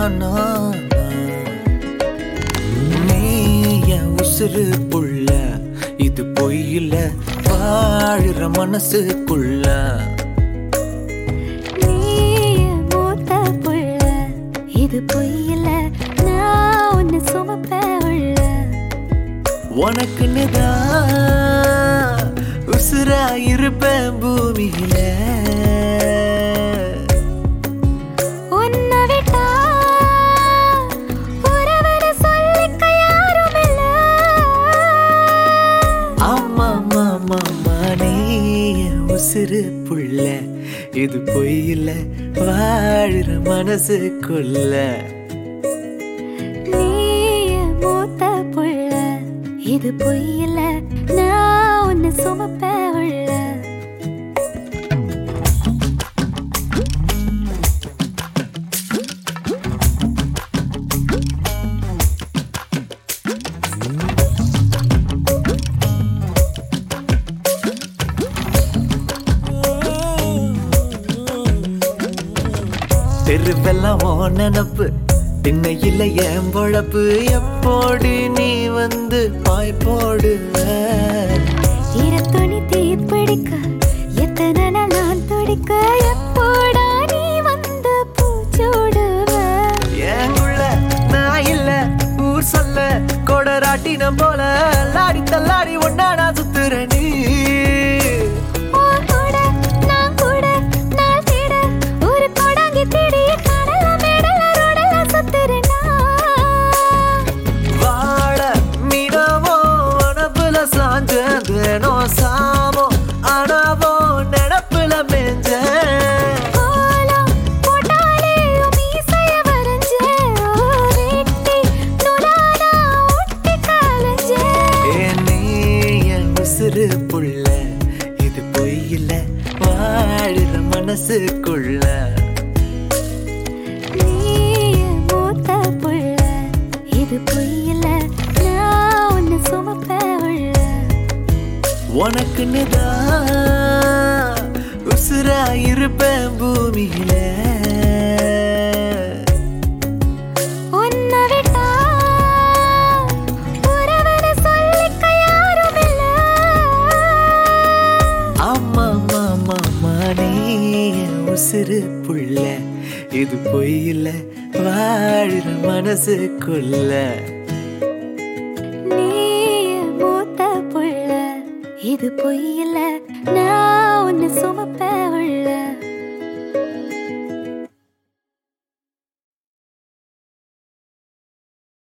நான் நீ என் உசுறு புள்ள இது பொய்யில வாழுற மனசுக்குள்ள நீ என் மூத்த புள்ள இது பொய்யில்ல நான் உன்னை சுமப்ப உள்ள உனக்குன்னு தான் உசுரா இருப்பேன் பூமியில உன்னை விட்டா உறவன சொல்லிக்க யாரும் இல்ல ஆமா மாமா நீ என் உசுறு புள்ள இது பொய்யில வாழுற மனசுக்குள்ள நீ என் மூத்த புள்ள இது பொய்யில்ல நான் உன்னை சுமப்ப உள்ள தெருவெல்லாம் ஓ நினப்பு திண்ணையில என் பொழப்பு எப்போடு நீ வந்து பாய் போடுவ ஈரத்துணி தீப்பிடிக்க எத்தனை நாள் நான் துடிக்க எப்போடா நீ வந்து பூச்சூடுவ ஏங்குள்ள நான் இல்ல ஊர் சொல்ல கொடராட்டினம் போல லாடி தள்ளாடி ஒன்னா நான் சுத்துற நீ உன் கூட நான் கூட நாள் தேட ஒரு கொடாங்கி தேடி கடல மேடல ரோடல சுத்துறேனா வாழ மீனவோ அனப்புல சாஞ்சேனோ சாமோ அனவோ நடப்புல மேஞ்சேன் கோலம் போட்டாலே உன் மீசைய வரைஞ்சே. ஓ, வெட்டி நூலானா ஒட்டி கலைஞ்சே. ஏன் நீ என் உசுறு புள்ள இது பொய்யில வாழுற மனசுக்குள்ள நீ என் மூத்த புள்ள, இது பொய்யில்ல, நான் உன்னை சுமப்ப உள்ள. உனக்குன்னு தான் உசுரா இருப்பேன் பூமியில உன்னை விட்டா உறவன சொல்லிக்க யாரும் இல்ல. ஆமா மாமா நீ என் உசுறு புள்ள இது பொய்யில வாழுற மனசுக்குள்ள நீ என் மூத்த புள்ள, இது பொய்யில்ல நான் உன்னை சுமப்ப உள்ள